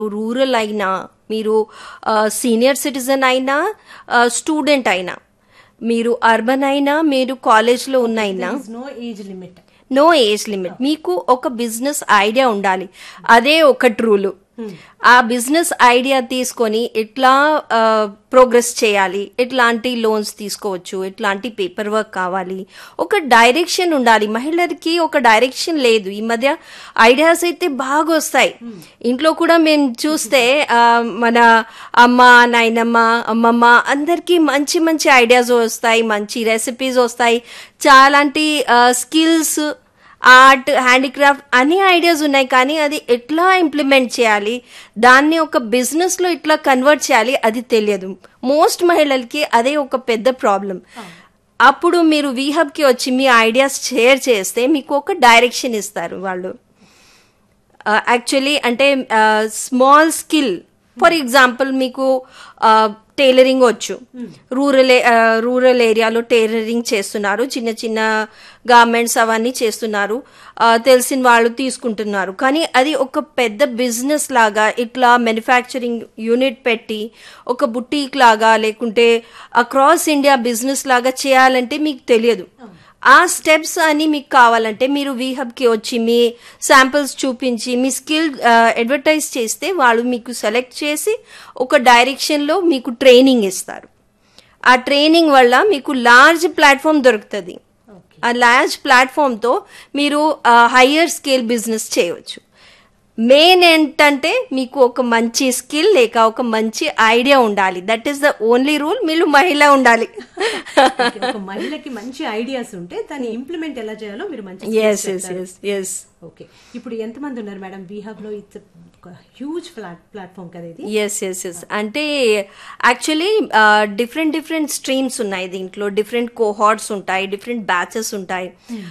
rural అయినా మీరు senior citizen అయినా స్టూడెంట్ అయినా మీరు అర్బన్ అయినా మీరు కాలేజ్లో ఉన్నైనా no age limit no age limit మీకు ఒక బిజినెస్ ఐడియా ఉండాలి అదే ఒకటి రూలు ఆ బిజినెస్ ఐడియా తీసుకొని ఎట్లా ప్రోగ్రెస్ చేయాలి ఎట్లాంటి లోన్స్ తీసుకోవచ్చు ఎట్లాంటి పేపర్ వర్క్ కావాలి ఒక డైరెక్షన్ ఉండాలి మహిళలకి ఒక డైరెక్షన్ లేదు ఈ మధ్య ఐడియాస్ అయితే బాగా వస్తాయి ఇంట్లో కూడా మేము చూస్తే ఆ, మన అమ్మ నాయనమ్మ అమ్మమ్మ అందరికీ మంచి మంచి ఐడియాస్ వస్తాయి మంచి రెసిపీస్ వస్తాయి చాలాంటి స్కిల్స్ ఆర్ట్ హ్యాండిక్రాఫ్ట్ అన్ని ఐడియాస్ ఉన్నాయి కానీ అది ఎట్లా ఇంప్లిమెంట్ చేయాలి దాన్ని ఒక బిజినెస్ లో ఇట్లా కన్వర్ట్ చేయాలి అది తెలియదు మోస్ట్ మహిళలకి అదే ఒక పెద్ద ప్రాబ్లం అప్పుడు మీరు వీహబ్ కి వచ్చి మీ ఐడియాస్ షేర్ చేస్తే మీకు ఒక డైరెక్షన్ ఇస్తారు వాళ్ళు యాక్చువల్లీ అంటే స్మాల్ స్కిల్ ఫర్ ఎగ్జాంపుల్ మీకు టైలరింగ్ వచ్చు రూరల్ రూరల్ ఏరియాలో టైలరింగ్ చేస్తున్నారు చిన్న చిన్న గార్మెంట్స్ అవన్నీ చేస్తున్నారు ఆ, తెలిసిన వాళ్ళు తీసుకుంటున్నారు కానీ అది ఒక పెద్ద బిజినెస్ లాగా ఇట్లా మ్యానుఫ్యాక్చరింగ్ యూనిట్ పెట్టి ఒక బుటీక్ లాగా లేకుంటే అక్రాస్ ఇండియా బిజినెస్ లాగా చేయాలంటే మీకు తెలియదు ఆ స్టెప్స్ అని మీకు కావాలంటే మీరు కి వచ్చి మీ శాంపిల్స్ చూపించి మీ స్కిల్ అడ్వర్టైజ్ చేస్తే వాళ్ళు మీకు సెలెక్ట్ చేసి ఒక డైరెక్షన్లో మీకు ట్రైనింగ్ ఇస్తారు ఆ ట్రైనింగ్ వల్ల మీకు లార్జ్ ప్లాట్ఫామ్ దొరుకుతుంది ఆ లార్జ్ ప్లాట్ఫామ్తో మీరు హయ్యర్ స్కేల్ బిజినెస్ చేయవచ్చు మెయిన్ ఏంటంటే మీకు ఒక మంచి స్కిల్ లేక ఒక మంచి ఐడియా ఉండాలి that is the only rule మీరు మహిళ ఉండాలి ఒక మహిళకి మంచి ఐడియాస్ ఉంటే దాన్ని ఇంప్లిమెంట్ ఎలా చేయాలో మీరు మంచి yes yes yes yes okay ఇప్పుడు ఎంత మంది ఉన్నారు మేడం బీహాబ్ లో ఇట్స్ హ్యూజ్ ప్లాట్ఫామ్ కదా ఇది ఎస్ ఎస్ ఎస్ అంటే యాక్చువల్లీ డిఫరెంట్ డిఫరెంట్ స్ట్రీమ్స్ ఉన్నాయి దీంట్లో డిఫరెంట్ కోహార్ట్స్ ఉంటాయి డిఫరెంట్ బ్యాచెస్ ఉంటాయి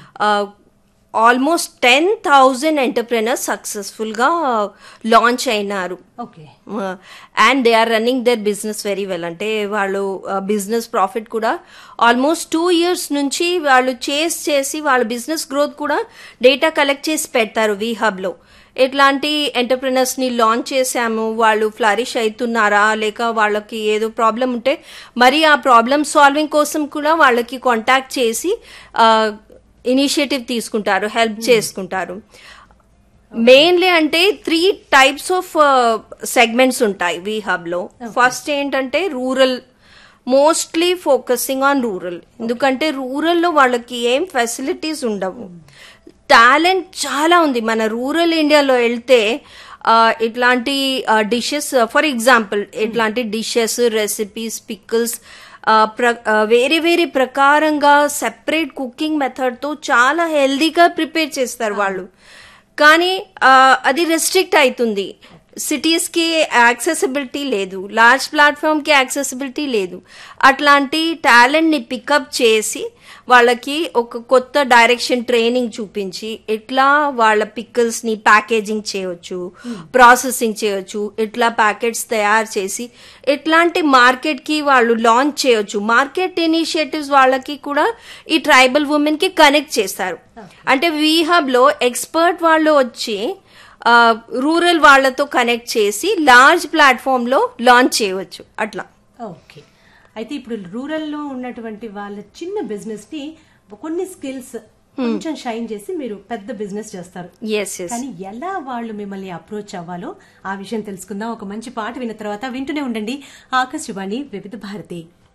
ఆల్మోస్ట్ టెన్ థౌజండ్ ఎంటర్ప్రెనర్స్ సక్సెస్ఫుల్గా లాంచ్ అయినారు okay and they are running their business very well అంటే వాళ్ళు బిజినెస్ ప్రాఫిట్ కూడా ఆల్మోస్ట్ టూ ఇయర్స్ నుంచి వాళ్ళు చేసి చేసి వాళ్ళ బిజినెస్ గ్రోత్ కూడా డేటా కలెక్ట్ చేసి పెడతారు వీ హబ్లో ఎట్లాంటి ఎంటర్ప్రినర్స్ ని లాంచ్ చేశాము వాళ్ళు ఫ్లరిష్ అవుతున్నారా లేక వాళ్ళకి ఏదో ప్రాబ్లం ఉంటే మరి ఆ ప్రాబ్లమ్ సాల్వింగ్ కోసం కూడా వాళ్ళకి కాంటాక్ట్ చేసి ఇనిషియేటివ్ తీసుకుంటారు హెల్ప్ చేసుకుంటారు మెయిన్లీ అంటే త్రీ టైప్స్ ఆఫ్ సెగ్మెంట్స్ ఉంటాయి వీ హబ్ లో ఫస్ట్ ఏంటంటే rural mostly focusing on rural ఎందుకంటే రూరల్లో వాళ్ళకి ఏం ఫెసిలిటీస్ ఉండవు టాలెంట్ చాలా ఉంది మన రూరల్ ఇండియాలో వెళ్తే ఆ, ఇట్లాంటి డిషెస్ ఫర్ ఎగ్జాంపుల్ ఇట్లాంటి డిషెస్ రెసిపీస్ పికిల్స్ వేరే వేరే ప్రకారంగా సెపరేట్ కుకింగ్ మెథడ్తో చాలా హెల్దీగా ప్రిపేర్ చేస్తారు వాళ్ళు కానీ ఆ, అది రెస్ట్రిక్ట్ అవుతుంది సిటీస్ కి యాక్సెసిబిలిటీ లేదు లార్జ్ ప్లాట్ఫామ్ కి యాక్సెసిబిలిటీ లేదు అట్లాంటి టాలెంట్ ని పికప్ చేసి వాళ్ళకి ఒక కొత్త డైరెక్షన్ ట్రైనింగ్ చూపించి ఎట్లా వాళ్ళ పిక్కల్స్ ని ప్యాకేజింగ్ చేయొచ్చు ప్రాసెసింగ్ చేయొచ్చు ఎట్లా ప్యాకెట్స్ తయారు చేసి ఎట్లాంటి మార్కెట్ కి వాళ్ళు లాంచ్ చేయొచ్చు మార్కెట్ ఇనిషియేటివ్స్ వాళ్ళకి కూడా ఈ ట్రైబల్ ఉమెన్ కి కనెక్ట్ చేస్తారు అంటే వీహబ్ లో ఎక్స్పర్ట్ వాళ్ళు వచ్చి రూరల్ వాళ్ళతో కనెక్ట్ చేసి లార్జ్ ప్లాట్ఫామ్ లో లాంచ్ చేయవచ్చు అట్లా ఓకే అయితే ఇప్పుడు రూరల్ లో ఉన్నటువంటి వాళ్ళ చిన్న బిజినెస్ ని కొన్ని స్కిల్స్ కొంచెం షైన్ చేసి మీరు పెద్ద బిజినెస్ చేస్తారు ఎస్ ఎస్ కానీ ఎలా వాళ్ళు మిమ్మల్ని అప్రోచ్ అవ్వాలో ఆ విషయం తెలుసుకుందాం ఒక మంచి పాట విన్న తర్వాత వింటూనే ఉండండి ఆకాశవాణి వివిధ భారతి